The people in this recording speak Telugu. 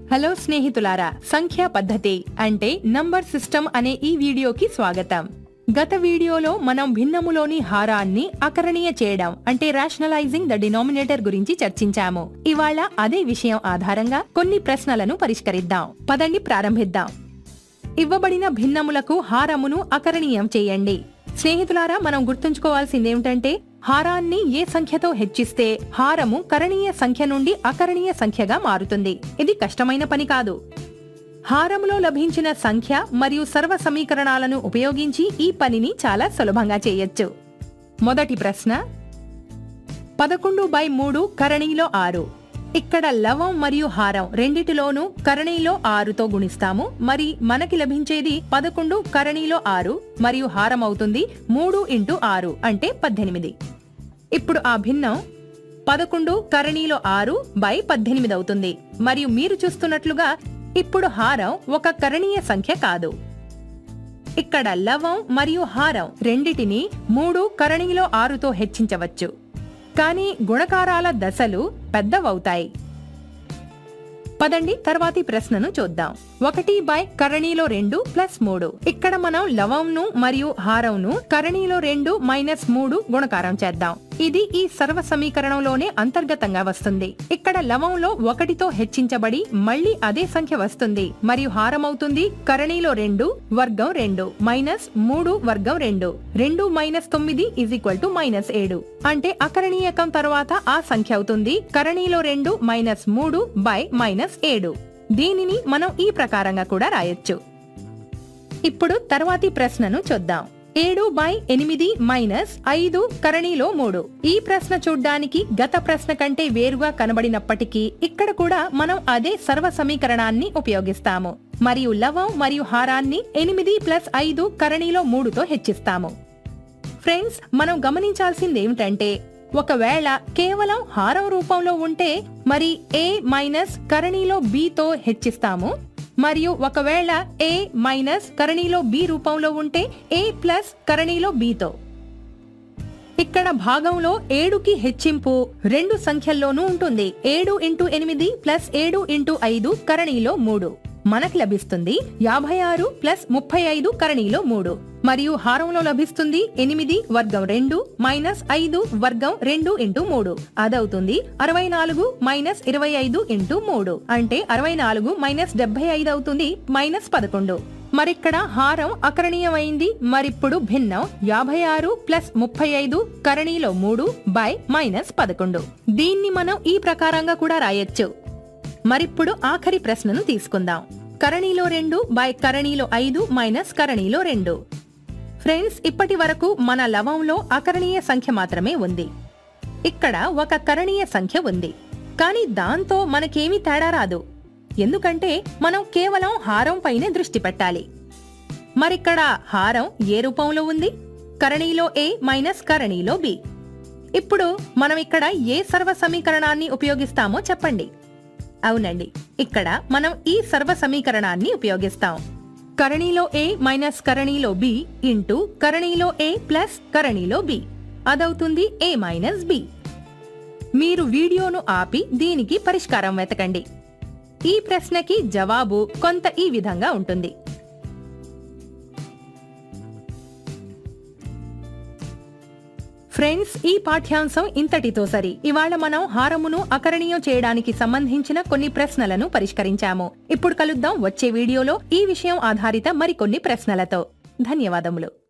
హలో స్నేహితులారా సంఖ్యా పద్ధతి అంటే నంబర్ సిస్టమ్ అనే ఈ వీడియోకి స్వాగతం గత వీడియోలో మనం భిన్నములోని హారాన్ని అకరణీయ చేయడం అంటే రేషనలైజింగ్ ద డినామినేటర్ గురించి చర్చించాము ఇవాళ అదే విషయం ఆధారంగా కొన్ని ప్రశ్నలను పరిష్కరిద్దాం పదండి ప్రారంభిద్దాం ఇవ్వబడిన భిన్నములకు హారమును అకరణీయం చేయండి స్నేహితులారా మనం గుర్తుంచుకోవాల్సిందేమిటంటే హారాన్ని ఏ సంఖ్యతో హెచ్చిస్తే హారము కరణీయ సంఖ్య నుండి అకరణీయ సంఖ్యగా మారుతుంది ఇది కష్టమైన పని కాదు హారములో లభించిన సంఖ్య మరియు సర్వ సమీకరణాలను ఉపయోగించి ఈ పనిని చాలా సులభంగా చేయొచ్చు మొదటి ప్రశ్న పదకొండు బై మూడు కరణీలో ఆరు ఇక్కడ లవం మరియు హారం రెండిటిలోనూ కరణీలో ఆరుతో గుణిస్తాము మరి మనకి లభించేది పదకొండు కరణీలో ఆరు మరియు హారం అవుతుంది మూడు ఇంటూ ఆరు అంటే పద్దెనిమిది ఇప్పుడు ఆ భిన్నం పదకొండు కరణీలో ఆరు బై పద్దెనిమిది అవుతుంది మరియు మీరు చూస్తున్నట్లుగా ఇప్పుడు హారం ఒక కరణీయ సంఖ్య కాదు ఇక్కడ లవం మరియు హారం రెండిటిని మూడు కరణీలో ఆరుతో హెచ్చించవచ్చు కానీ గుణకారాల దశలు పెద్దవవుతాయి పదండి తర్వాతి ప్రశ్నను చూద్దాం ఒకటి బై కరణీలో రెండు ప్లస్ మూడు ఇక్కడ మనం లవంను మరియు హారంను కరణీలో రెండు మైనస్ మూడు గుణకారం చేద్దాం ఇది ఈ సర్వ సమీకరణంలోనే అంతర్గతంగా వస్తుంది ఇక్కడ లవంలో ఒకటితో హెచ్చించబడి మళ్ళీ అదే సంఖ్య వస్తుంది మరియు హారం అవుతుంది కరణీలో రెండు వర్గం రెండు మైనస్ మూడు వర్గం రెండు రెండు మైనస్ తొమ్మిది ఇజ్ ఈక్వల్ టు మైనస్ ఏడు అంటే అకరణీయకం తర్వాత ఆ సంఖ్య అవుతుంది కరణీలో రెండు మైనస్ మూడు బై మైనస్ ఏడు దీనిని మనం ఈ ప్రకారంగా కూడా రాయొచ్చు ఇప్పుడు తర్వాతి ప్రశ్నను చూద్దాం ఏడు బై ఎనిమిది మైనస్ ఐదు కరణీలో మూడు ఈ ప్రశ్న చూడ్డానికి గత ప్రశ్న కంటే వేరుగా కనబడినప్పటికీ ఇక్కడ కూడా మనం అదే సర్వ సమీకరణాన్ని ఉపయోగిస్తాము మరియు లవం మరియు హారాన్ని ఎనిమిది ప్లస్ ఐదు కరణీలో మూడుతో హెచ్చిస్తాము ఫ్రెండ్స్ మనం గమనించాల్సిందేమిటంటే ఒకవేళ కేవలం హారం రూపంలో ఉంటే మరి ఏ మైనస్ కరణీలో బితో హెచ్చిస్తాము మరియు ఒకవేళ ఏ మైనస్ కరణీలో బి రూపంలో ఉంటే ఏ ప్లస్ కరణీలో బితో ఇక్కడ భాగంలో ఏడుకి హెచ్చింపు రెండు సంఖ్యల్లోనూ ఉంటుంది ఏడు ఇంటూ ఎనిమిది ప్లస్ ఏడు ఇంటూ ఐదు కరణీలో మూడు మనకు లభిస్తుంది యాభై ఆరు ప్లస్ ముప్పై ఐదు కరణీలో మూడు మరియు హారంలో లభిస్తుంది ఎనిమిది వర్గం రెండు మైనస్ ఐదు వర్గం రెండు ఇంటూ మూడు అదవుతుంది అరవై నాలుగు మైనస్ ఇరవై ఐదు ఇంటూ మూడు అంటే అరవై నాలుగు మైనస్ డెబ్బై ఐదు అవుతుంది మైనస్ పదకొండు మరిక్కడ హారం అకరణీయమైంది మరిప్పుడు భిన్నం యాభై ఆరు ప్లస్ ముప్పై ఐదు కరణీలో మూడు బై మైనస్ పదకొండు దీన్ని మనం ఈ ప్రకారంగా కూడా రాయొచ్చు మరిప్పుడు ఆఖరి ప్రశ్నను తీసుకుందాం కరణీలో రెండు బై కరణీలో ఐదు మైనస్ కరణీలో రెండు ఫ్రెండ్స్ ఇప్పటి వరకు మన లవంలో అకరణీయ సంఖ్య మాత్రమే ఉంది ఇక్కడ ఒక కరణీయ సంఖ్య ఉంది కానీ దాంతో మనకేమీ తేడా రాదు ఎందుకంటే మనం కేవలం హారం పైనే దృష్టి పెట్టాలి మరిక్కడ హారం ఏ రూపంలో ఉంది కరణీలో ఏ మైనస్ కరణీలో బి ఇప్పుడు మనం ఇక్కడ ఏ సర్వ సమీకరణాన్ని ఉపయోగిస్తామో చెప్పండి అవునండి ఇక్కడ మనం ఈ సర్వ సమీకరణాన్ని ఉపయోగిస్తాం కరణీలో ఏ మైనస్ కరణీలో బి ఇంటూ కరణీలో ఏ ప్లస్ కరణీలో బి అదవుతుంది ఏ మైనస్ బి మీరు వీడియోను ఆపి దీనికి పరిష్కారం వెతకండి ఈ ప్రశ్నకి జవాబు కొంత ఈ విధంగా ఉంటుంది ఫ్రెండ్స్ ఈ పాఠ్యాంశం ఇంతటితో సరి ఇవాళ మనం హారమును అకరణీయం చేయడానికి సంబంధించిన కొన్ని ప్రశ్నలను పరిష్కరించాము ఇప్పుడు కలుద్దాం వచ్చే వీడియోలో ఈ విషయం ఆధారిత మరికొన్ని ప్రశ్నలతో ధన్యవాదములు